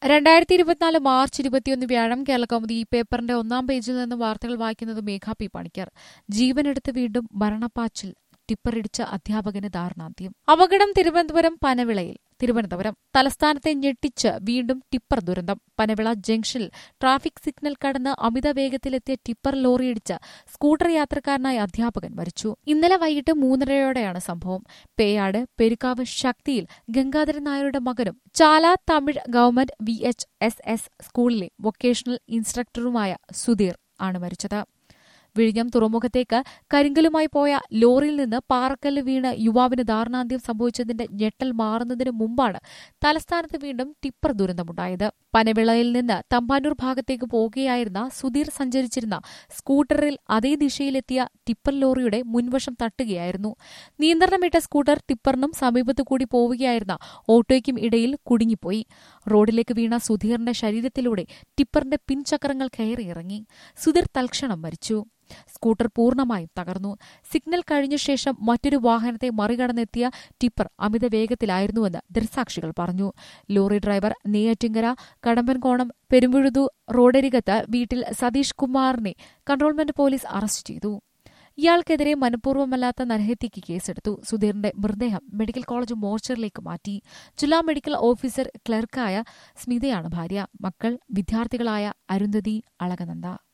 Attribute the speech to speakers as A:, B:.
A: രണ്ടായിരത്തി ഇരുപത്തിനാല് മാർച്ച് ഇരുപത്തിയൊന്ന് വ്യാഴം കേരളകൗമുദി ഈ പേപ്പറിന്റെ ഒന്നാം പേജിൽ നിന്ന് വാർത്തകൾ വായിക്കുന്നത് മേഘാ പി പണിക്കർ ജീവനെടുത്ത് വീണ്ടും മരണപ്പാച്ചിൽ ടിപ്പറിടിച്ച അധ്യാപകന് ദാരുണാന്ത്യം അപകടം തിരുവനന്തപുരം പനവിളയിൽ തിരുവനന്തപുരം തലസ്ഥാനത്തെ ഞെട്ടിച്ച് വീണ്ടും ടിപ്പർ ദുരന്തം പനവിള ജംഗ്ഷനിൽ ട്രാഫിക് സിഗ്നൽ കടന്ന് അമിത വേഗത്തിലെത്തിയ ടിപ്പർ ലോറിയിടിച്ച് സ്കൂട്ടർ യാത്രക്കാരനായ അധ്യാപകൻ മരിച്ചു ഇന്നലെ വൈകിട്ട് മൂന്നരയോടെയാണ് സംഭവം പേയാട് പെരുക്കാവ് ശക്തിയിൽ ഗംഗാധരൻ നായരുടെ മകനും Chala Tamil government V H S S സ്കൂളിലെ വൊക്കേഷണൽ ഇൻസ്ട്രക്ടറുമായ സുധീർ ആണ് മരിച്ചത് വിഴിഞ്ഞം തുറമുഖത്തേക്ക് കരിങ്കലുമായി പോയ ലോറിയിൽ നിന്ന് പാറക്കല്ല് വീണ് യുവാവിന് ദാരുണാന്ത്യം സംഭവിച്ചതിന്റെ ഞെട്ടൽ മാറുന്നതിന് മുമ്പാണ് തലസ്ഥാനത്ത് വീണ്ടും ടിപ്പർ ദുരന്തമുണ്ടായത് പനവിളയിൽ നിന്ന് തമ്പാനൂർ ഭാഗത്തേക്ക് പോകുകയായിരുന്ന സുധീർ സഞ്ചരിച്ചിരുന്ന സ്കൂട്ടറിൽ അതേ ദിശയിലെത്തിയ ടിപ്പർ ലോറിയുടെ മുൻവശം തട്ടുകയായിരുന്നു നിയന്ത്രണമിട്ട സ്കൂട്ടർ ടിപ്പറിനും സമീപത്തു കൂടി പോവുകയായിരുന്ന ഓട്ടോയ്ക്കും ഇടയിൽ കുടുങ്ങിപ്പോയി റോഡിലേക്ക് വീണ സുധീറിന്റെ ശരീരത്തിലൂടെ ടിപ്പറിന്റെ പിൻചക്രങ്ങൾ കയറിയിറങ്ങി സുധീർ തൽക്ഷണം മരിച്ചു സ്കൂട്ടർ പൂർണ്ണമായും തകർന്നു സിഗ്നൽ കഴിഞ്ഞ ശേഷം മറ്റൊരു വാഹനത്തെ മറികടന്നെത്തിയ ടിപ്പർ അമിത വേഗത്തിലായിരുന്നുവെന്ന് ദൃക്സാക്ഷികൾ പറഞ്ഞു ലോറി ഡ്രൈവർ നെയ്യാറ്റിങ്കര കടമ്പൻകോണം പെരുമ്പുഴുതു റോഡരികത്ത് വീട്ടിൽ സതീഷ് കുമാറിനെ കൺട്രോൾമെന്റ് പോലീസ് അറസ്റ്റ് ചെയ്തു ഇയാൾക്കെതിരെ മനഃപൂർവ്വമല്ലാത്ത നരഹത്യയ്ക്ക് കേസെടുത്തു സുധീറിന്റെ മൃതദേഹം മെഡിക്കൽ കോളേജ് മോർച്ചറിലേക്ക് മാറ്റി ജില്ലാ മെഡിക്കൽ ഓഫീസർ ക്ലർക്കായ സ്മിതയാണ് ഭാര്യ മക്കൾ വിദ്യാർത്ഥികളായ അരുന്ധതി അളകനന്ദ